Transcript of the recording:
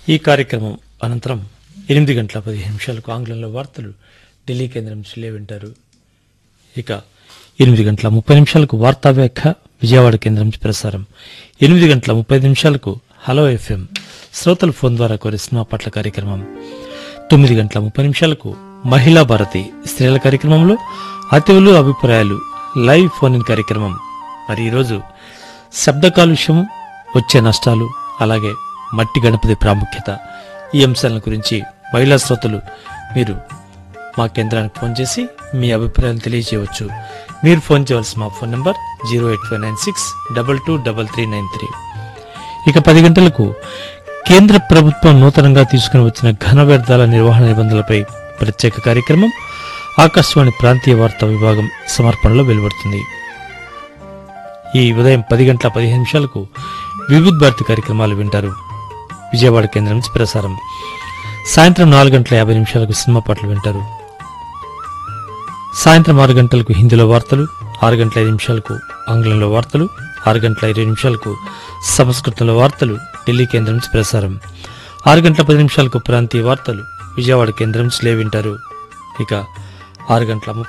ఈ కార్యక్రమం అనంతరం ఎనిమిది గంటల పదిహేను నిమిషాలకు ఆంగ్లంలో వార్తలు ఢిల్లీ కేంద్రం నుంచి వింటారు ఇక ఎనిమిది గంటల ముప్పై నిమిషాలకు వార్తా వ్యాఖ్య విజయవాడ కేంద్రం నుంచి ప్రసారం ఎనిమిది గంటల ముప్పై నిమిషాలకు హలో ఎఫ్ఎం శ్రోతల ఫోన్ ద్వారా కోరే సినిమా పట్ల కార్యక్రమం తొమ్మిది గంటల ముప్పై నిమిషాలకు మహిళా భారతి స్త్రీల కార్యక్రమంలో అతివులు అభిప్రాయాలు లైవ్ ఫోన్ ఇన్ కార్యక్రమం మరి ఈరోజు శబ్ద కాలుష్యం వచ్చే నష్టాలు అలాగే మట్టి గణపతి ప్రాముఖ్యత ఈ అంశాల గురించి మహిళా శ్రోతలు మీరు మా కేంద్రానికి ఫోన్ చేసి మీ అభిప్రాయాలు తెలియజేయవచ్చు మీరు ఫోన్ చేయవలసిన మా phone number zero eight five nine six double two double three nine three ఇక పది గంటలకు కేంద్ర ప్రభుత్వం నూతనంగా తీసుకుని వచ్చిన ఘన వ్యర్థాల నిర్వహణ నిబంధనలపై ప్రత్యేక కార్యక్రమం ఆకాశవాణి ప్రాంతీయ వార్తా విభాగం సమర్పణలో వెలువడుతుంది ఈ ఉదయం పది గంటల పదిహేను నిమిషాలకు వివిధ భారతి కార్యక్రమాలు వింటారు విజయవాడ కేంద్రం నుంచి ప్రసారం సాయంత్రం నాలుగు గంటల యాభై నిమిషాలకు సినిమా పాటలు వింటారు సాయంత్రం ఆరు గంటలకు హిందీలో వార్తలు ఆరు గంటల ఐదు నిమిషాలకు ఆంగ్లంలో వార్తలు ఆరు గంటల ఇరవై నిమిషాలకు సంస్కృతంలో వార్తలు ఢిల్లీ కేంద్రం నుంచి ప్రసారం ఆరు గంటల పది నిమిషాలకు ప్రాంతీయ వార్తలు విజయవాడ కేంద్రం నుంచి లే వింటారు ఇక ఆరు గంటల ముప్పై